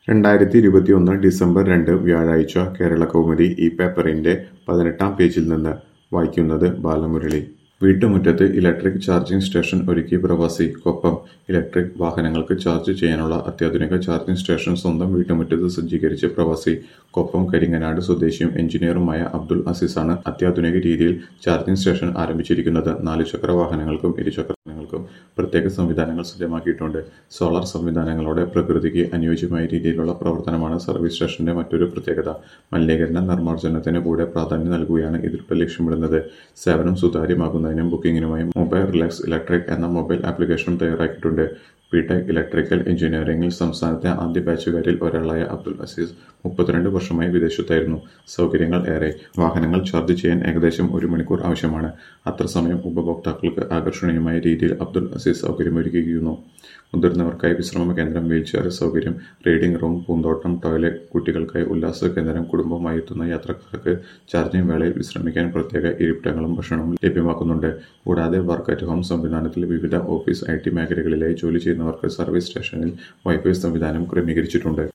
രണ്ടായിരത്തി ഇരുപത്തിയൊന്ന് ഡിസംബർ രണ്ട് വ്യാഴാഴ്ച കേരളകൗമുദി ഈ പേപ്പറിന്റെ പതിനെട്ടാം പേജിൽ നിന്ന് വായിക്കുന്നത് ബാലമുരളി വീട്ടുമുറ്റത്ത് ഇലക്ട്രിക് ചാർജിംഗ് സ്റ്റേഷൻ ഒരുക്കി പ്രവാസി കൊപ്പം ഇലക്ട്രിക് വാഹനങ്ങൾക്ക് ചാർജ് ചെയ്യാനുള്ള അത്യാധുനിക ചാർജിംഗ് സ്റ്റേഷൻ സ്വന്തം വീട്ടുമുറ്റത്ത് സജ്ജീകരിച്ച് പ്രവാസി കൊപ്പം കരിങ്ങനാട് സ്വദേശിയും എഞ്ചിനീയറുമായ അബ്ദുൾ അസീസാണ് അത്യാധുനിക രീതിയിൽ ചാർജിംഗ് സ്റ്റേഷൻ ആരംഭിച്ചിരിക്കുന്നത് നാലുചക്ര വാഹനങ്ങൾക്കും ഇരുചക്ര വാഹനങ്ങൾക്കും പ്രത്യേക സംവിധാനങ്ങൾ സജ്ജമാക്കിയിട്ടുണ്ട് സോളാർ സംവിധാനങ്ങളോടെ പ്രകൃതിക്ക് അനുയോജ്യമായ രീതിയിലുള്ള പ്രവർത്തനമാണ് സർവീസ് സ്റ്റേഷന്റെ മറ്റൊരു പ്രത്യേകത മലിനീകരണ നിർമ്മാർജ്ജനത്തിന് കൂടെ പ്രാധാന്യം നൽകുകയാണ് ഇതിലൂടെ ലക്ഷ്യമിടുന്നത് സേവനം സുതാര്യമാക്കുന്നതിനും ബുക്കിംഗിനുമായി മൊബൈൽ റിലാക്സ് ഇലക്ട്രിക് എന്ന മൊബൈൽ ആപ്ലിക്കേഷൻ തയ്യാറാക്കിയിട്ടുണ്ട് ബിടെക് ഇലക്ട്രിക്കൽ എഞ്ചിനീയറിംഗിൽ സംസ്ഥാനത്തെ ആദ്യ ബാച്ചുകാരിൽ ഒരാളായ അബ്ദുൾ അസീസ് മുപ്പത്തിരണ്ട് വർഷമായി വിദേശത്തായിരുന്നു സൗകര്യങ്ങൾ ഏറെ വാഹനങ്ങൾ ചാർജ് ചെയ്യാൻ ഏകദേശം ഒരു മണിക്കൂർ ആവശ്യമാണ് അത്ര സമയം ഉപഭോക്താക്കൾക്ക് ആകർഷണീയമായ രീതിയിൽ അബ്ദുൾ അസീസ് സൗകര്യമൊരുക്കിയിരുന്നു മുതിർന്നവർക്കായി വിശ്രമ കേന്ദ്രം വീൽചെയർ സൗകര്യം റീഡിംഗ് റൂം പൂന്തോട്ടം ടോയ്ലറ്റ് കുട്ടികൾക്കായി ഉല്ലാസ കേന്ദ്രം കുടുംബവുമായി എത്തുന്ന യാത്രക്കാർക്ക് ചാർജിംഗ് വേളയിൽ വിശ്രമിക്കാൻ പ്രത്യേക ഇരിപ്പിടങ്ങളും ഭക്ഷണവും ലഭ്യമാക്കുന്നുണ്ട് കൂടാതെ വർക്ക് അറ്റ് ഹോം സംവിധാനത്തിൽ വിവിധ ഓഫീസ് ഐ ടി മേഖലകളിലായി ജോലി ചെയ്യുന്നവർക്ക് സർവീസ് സ്റ്റേഷനിൽ വൈഫൈ സംവിധാനം ക്രമീകരിച്ചിട്ടുണ്ട്